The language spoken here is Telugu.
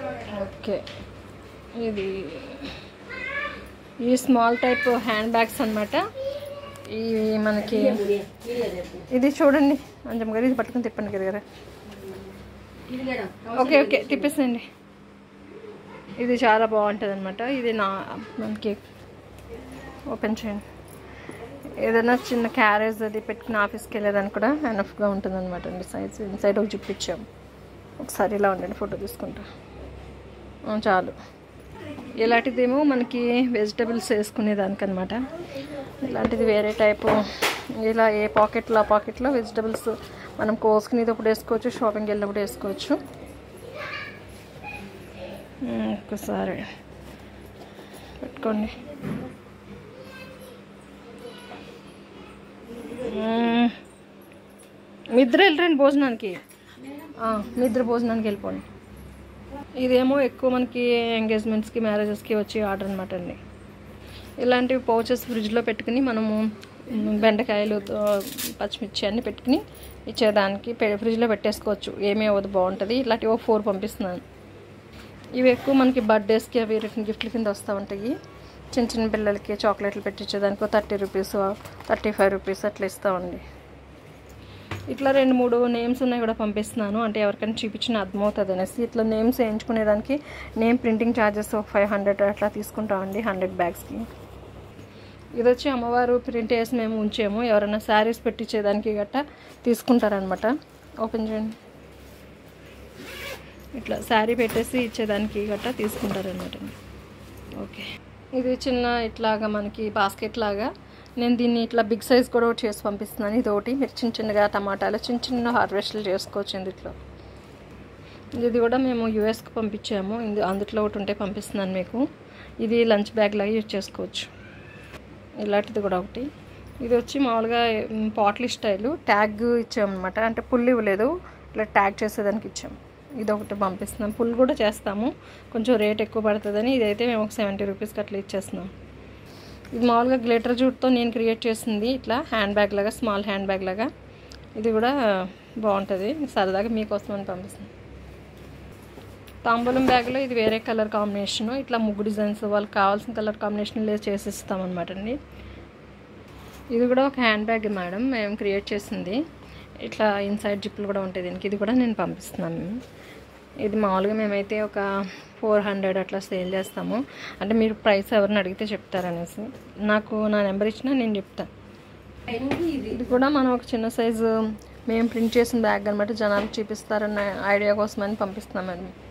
ఓకే ఇది ఈ స్మాల్ టైప్ హ్యాండ్ బ్యాగ్స్ అనమాట ఇవి మనకి ఇది చూడండి అంజమ్ గారు ఇది పట్టుకుని తిప్పండి గారు గారు ఓకే ఓకే తిప్పేసేయండి ఇది చాలా బాగుంటుంది అనమాట ఇది నా మనకి ఓపెన్ చేయండి ఏదైనా చిన్న క్యారేజ్ అది పెట్టుకుని ఆఫీస్కి వెళ్ళేదానికి కూడా ఎనఫ్గా ఉంటుంది అనమాట అండి సైజ్ ఇన్సైడ్ ఒక చూపించాం ఒకసారి ఇలా ఉండండి ఫోటో తీసుకుంటా ఆ, చాలు ఇలాంటిదేమో మనకి వెజిటబుల్స్ వేసుకునేదానికి అనమాట ఇలాంటిది వేరే టైపు ఇలా ఏ పాకెట్లో ఆ పాకెట్లో వెజిటబుల్స్ మనం కోసుకునేది ఒకటి వేసుకోవచ్చు షాపింగ్కి వెళ్ళినప్పుడు వేసుకోవచ్చు ఉమ్, ఒక్కసారి పెట్టుకోండి ఉమ్, మీ ఇద్దరు వెళ్ళరండి భోజనానికి ఆ, మీ ఇద్దరు భోజనానికి వెళ్ళిపోండి ఇదేమో ఎక్కువ మనకి ఎంగేజ్మెంట్స్కి మ్యారేజెస్కి వచ్చే ఆర్డర్ అనమాట అండి ఇలాంటివి పౌచెస్ ఫ్రిడ్జ్లో పెట్టుకుని మనము మ్, బెండకాయలు తో, పచ్చిమిర్చి అన్నీ పెట్టుకుని ఇచ్చేదానికి పె- ఫ్రిడ్జ్లో పెట్టేసుకోవచ్చు ఏమీ అవ్వదు బాగుంటుంది ఇలాంటివి ఒక ఫోర్ పంపిస్తున్నాను ఇవి ఎక్కువ మనకి బర్త్డేస్కి అవి రిటర్న్ గిఫ్ట్ల కింద వస్తూ ఉంటాయి చిన్న చిన్న పిల్లలకి చాక్లెట్లు పెట్టించేదానికి thirty rupees thirty five rupees అట్లా ఇస్తామండి ఇట్లా రెండు మూడు నేమ్స్ ఉన్నాయి కూడా పంపిస్తున్నాను అంటే ఎవరికైనా చూపించిన అర్థమవుతుంది అనేసి ఇట్లా నేమ్స్ వేయించుకునేదానికి నేమ్ ప్రింటింగ్ ఛార్జెస్ ఒక ఫైవ్ హండ్రెడ్ అట్లా తీసుకుంటామండి హండ్రెడ్ బ్యాగ్స్కి ఇది వచ్చి అమ్మవారు ప్రింట్ వేసి మేము ఉంచాము ఎవరైనా శారీస్ పెట్టించేదానికి గట్టా తీసుకుంటారనమాట ఓపెన్ చేయండి ఇట్లా శారీ పెట్టేసి ఇచ్చేదానికి గట్టా తీసుకుంటారనమాట ఓకే ఇది చిన్న ఇట్లాగా మనకి బాస్కెట్ లాగా నేను దీన్ని ఇట్లా బిగ్ సైజ్ కూడా ఒకటి చేసి పంపిస్తున్నాను ఇది ఒకటి మీరు చిన్న చిన్నగా టమాటాలు చిన్న చిన్న హార్వెస్ట్లు చేసుకోవచ్చు ఇందులో ఇది కూడా మేము యూఎస్కి పంపించాము ఇది అందులో ఒకటి ఉంటే పంపిస్తున్నాను మీకు ఇది లంచ్ బ్యాగ్ లాగా యూజ్ చేసుకోవచ్చు ఇలాంటిది కూడా ఒకటి ఇది వచ్చి మామూలుగా మ్, పాట్లీ స్టైలు ట్యాగ్ ఇచ్చామన్నమాట అంటే పుల్ ఇవ్వలేదు ఇట్లా ట్యాగ్ చేసేదానికి ఇచ్చాం ఇది ఒకటి పంపిస్తున్నాం పుల్ కూడా చేస్తాము కొంచెం రేట్ ఎక్కువ పడుతుందని ఇదైతే మేము ఒక సెవెంటీ రూపీస్కి అట్లా ఇచ్చేస్తున్నాం ఇది మామూలుగా గ్లిటర్ జూట్తో నేను క్రియేట్ చేసింది ఇట్లా హ్యాండ్ బ్యాగ్ లాగా స్మాల్ హ్యాండ్ బ్యాగ్ లాగా ఇది కూడా బాగుంటుంది సరదాగా మీకోసం అని పంపిస్తాను తాంబూలం బ్యాగ్లో ఇది వేరే కలర్ కాంబినేషను ఇట్లా ముగ్గు డిజైన్స్ వాళ్ళకి కావాల్సిన కలర్ కాంబినేషన్లో చేసి ఇస్తాం అనమాట అండి ఇది కూడా ఒక హ్యాండ్ బ్యాగ్ మేడం మేము క్రియేట్ చేసింది ఇట్లా ఇన్సైడ్ జిప్పులు కూడా ఉంటాయి దీనికి ఇది కూడా నేను పంపిస్తున్నాను ఇది మామూలుగా మేమైతే ఒక ఫోర్ హండ్రెడ్ అట్లా సేల్ చేస్తాము అంటే మీరు ప్రైస్ ఎవరిని అడిగితే చెప్తారనేసి నాకు నా నెంబర్ ఇచ్చినా నేను చెప్తాను ఇది కూడా మనం ఒక చిన్న సైజు మేము ప్రింట్ చేసిన బ్యాగ్ అనమాట జనాలకు చూపిస్తారన్న ఐడియా కోసమని పంపిస్తున్నాం మేడం